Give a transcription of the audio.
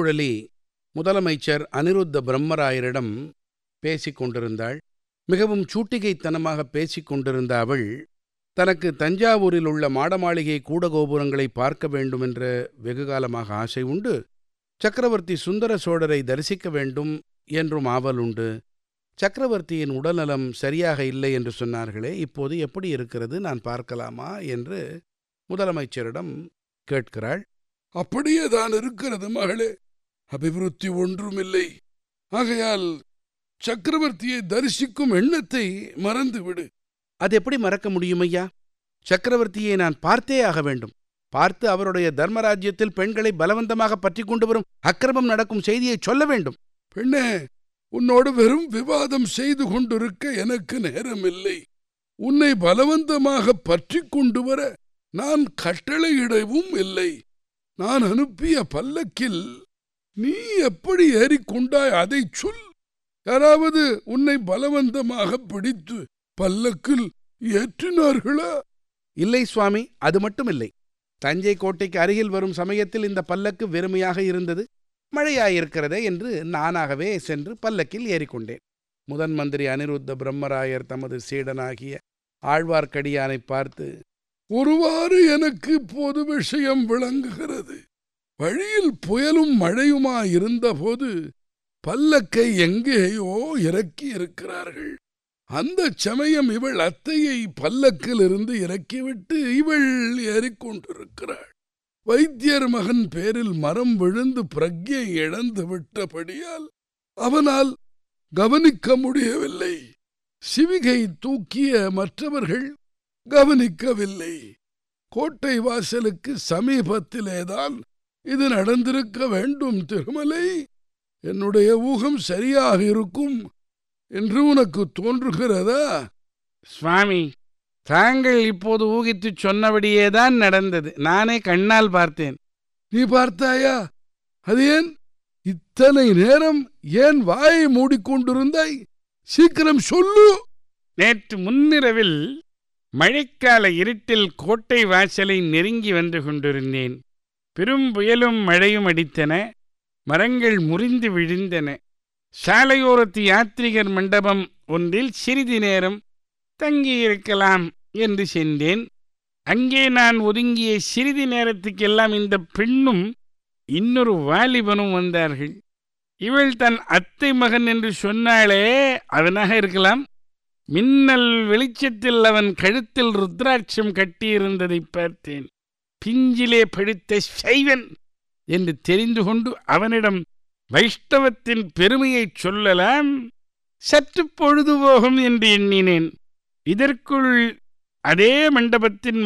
பூங்குழலி முதலமைச்சர் அனிருத்த பிரம்மராயரிடம் பேசிக் கொண்டிருந்தாள் மிகவும் சூட்டிகைத்தனமாக பேசிக் கொண்டிருந்த அவள் தனக்கு தஞ்சாவூரில் உள்ள மாடமாளிகை கூடகோபுரங்களை பார்க்க வேண்டுமென்ற வெகுகாலமாக ஆசை உண்டு சக்கரவர்த்தி சுந்தர சோழரை தரிசிக்க வேண்டும் என்றும் ஆவல் உண்டு சக்கரவர்த்தியின் உடல்நலம் சரியாக இல்லை என்று சொன்னார்களே இப்போது எப்படி இருக்கிறது நான் பார்க்கலாமா என்று முதலமைச்சரிடம் கேட்கிறாள் அப்படியே தான் இருக்கிறது மகளே அபிவிருத்தி ஒன்றுமில்லை ஆகையால் சக்கரவர்த்தியை தரிசிக்கும் எண்ணத்தை மறந்துவிடு அது எப்படி மறக்க முடியும் ஐயா சக்கரவர்த்தியை நான் பார்த்தே ஆக வேண்டும் பார்த்து அவருடைய தர்மராஜ்யத்தில் பெண்களை பலவந்தமாக பற்றி கொண்டு வரும் அக்கிரமம் நடக்கும் செய்தியை சொல்ல வேண்டும் பெண்ணே உன்னோடு வெறும் விவாதம் செய்து கொண்டிருக்க எனக்கு நேரமில்லை உன்னை பலவந்தமாக பற்றி கொண்டு வர நான் கட்டளையிடவும் இல்லை நான் அனுப்பிய பல்லக்கில் நீ எப்படி ஏறிக்கொண்டாய் அதை சொல் யாராவது உன்னை பலவந்தமாக பிடித்து பல்லக்கில் ஏற்றினார்களா இல்லை சுவாமி அது மட்டும் இல்லை தஞ்சை கோட்டைக்கு அருகில் வரும் சமயத்தில் இந்த பல்லக்கு வெறுமையாக இருந்தது மழையாயிருக்கிறதே என்று நானாகவே சென்று பல்லக்கில் ஏறிக்கொண்டேன் முதன் மந்திரி அனிருத்த பிரம்மராயர் தமது சீடனாகிய ஆழ்வார்க்கடியானை பார்த்து ஒருவாறு எனக்கு இப்போது விஷயம் விளங்குகிறது வழியில் புயலும் மழையுமா இருந்தபோது பல்லக்கை எங்கேயோ இறக்கி இருக்கிறார்கள் அந்த சமயம் இவள் அத்தையை பல்லக்கிலிருந்து இறக்கிவிட்டு இவள் ஏறிக்கொண்டிருக்கிறாள் வைத்தியர் மகன் பேரில் மரம் விழுந்து பிரக்யை இழந்து விட்டபடியால் அவனால் கவனிக்க முடியவில்லை சிவிகை தூக்கிய மற்றவர்கள் கவனிக்கவில்லை கோட்டை வாசலுக்கு சமீபத்திலேதான் இது நடந்திருக்க வேண்டும் திருமலை என்னுடைய ஊகம் சரியாக இருக்கும் என்று உனக்கு தோன்றுகிறதா சுவாமி தாங்கள் இப்போது ஊகித்துச் சொன்னபடியேதான் நடந்தது நானே கண்ணால் பார்த்தேன் நீ பார்த்தாயா அது ஏன் இத்தனை நேரம் ஏன் வாயை மூடிக்கொண்டிருந்தாய் சீக்கிரம் சொல்லு நேற்று முன்னிரவில் மழைக்கால இருட்டில் கோட்டை வாசலை நெருங்கி வந்து கொண்டிருந்தேன் பெரும் புயலும் மழையும் அடித்தன மரங்கள் முறிந்து விழுந்தன சாலையோரத்து யாத்ரிகர் மண்டபம் ஒன்றில் சிறிது நேரம் தங்கியிருக்கலாம் என்று சென்றேன் அங்கே நான் ஒதுங்கிய சிறிது நேரத்துக்கெல்லாம் இந்த பெண்ணும் இன்னொரு வாலிபனும் வந்தார்கள் இவள் தன் அத்தை மகன் என்று சொன்னாளே அவனாக இருக்கலாம் மின்னல் வெளிச்சத்தில் அவன் கழுத்தில் ருத்ராட்சம் கட்டியிருந்ததை பார்த்தேன் பிஞ்சிலே படுத்த சைவன் என்று தெரிந்து கொண்டு அவனிடம் வைஷ்ணவத்தின் பெருமையைச் சொல்லலாம் சற்று பொழுதுபோகும் என்று எண்ணினேன் இதற்குள் அதே மண்டபத்தின்